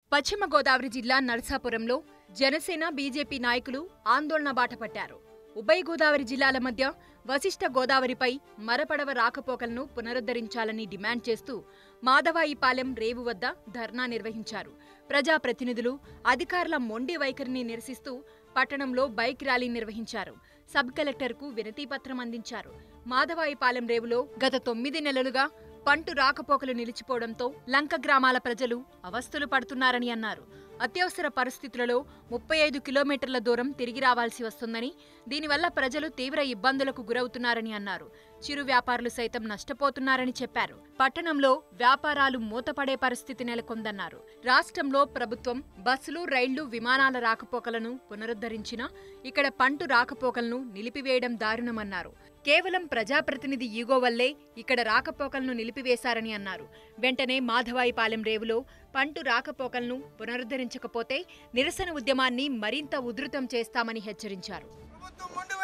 పశ్చిమ గోదావరి జిల్లా నరసాపురంలో జనసేన బీజేపీ నాయకులు ఆందోళన బాట పట్టారు ఉభయ గోదావరి జిల్లాల మధ్య వశిష్ఠ గోదావరిపై మరపడవ రాకపోకలను పునరుద్ధరించాలని డిమాండ్ చేస్తూ మాధవాయిపాలెం రేవు వద్ద ధర్నా నిర్వహించారు ప్రజాప్రతినిధులు అధికారుల మొండి వైఖరిని నిరసిస్తూ పట్టణంలో బైక్ ర్యాలీ నిర్వహించారు సబ్ కలెక్టర్కు వినతిపత్రం అందించారు మాధవాయిపాలెం రేవులో గత తొమ్మిది నెలలుగా పంటు రాకపోకలు నిలిచిపోవడంతో లంక గ్రామాల ప్రజలు అవస్థలు పడుతున్నారని అన్నారు అత్యవసర పరిస్థితులలో ముప్పై ఐదు కిలోమీటర్ల దూరం తిరిగి రావాల్సి వస్తుందని దీనివల్ల ప్రజలు తీవ్ర ఇబ్బందులకు గురవుతున్నారని అన్నారు చిరు వ్యాపారులు సైతం నష్టపోతున్నారని చెప్పారు పట్టణంలో వ్యాపారాలు మూతపడే పరిస్థితి నెలకొందన్నారు రాష్ట్రంలో ప్రభుత్వం బస్సులు రైళ్లు విమానాల రాకపోకలను పునరుద్ధరించినా ఇక్కడ పంటు రాకపోకలను నిలిపివేయడం దారుణమన్నారు కేవలం ప్రజాప్రతినిధి ఈగో వల్లే ఇక్కడ రాకపోకలను నిలిపివేశారని అన్నారు వెంటనే మాధవాయిపాలెం రేవులో పంటు రాకపోకలను పునరుద్ధరించకపోతే నిరసన ఉద్యమాన్ని మరింత ఉధృతం చేస్తామని హెచ్చరించారు ప్రభుత్వం మొండి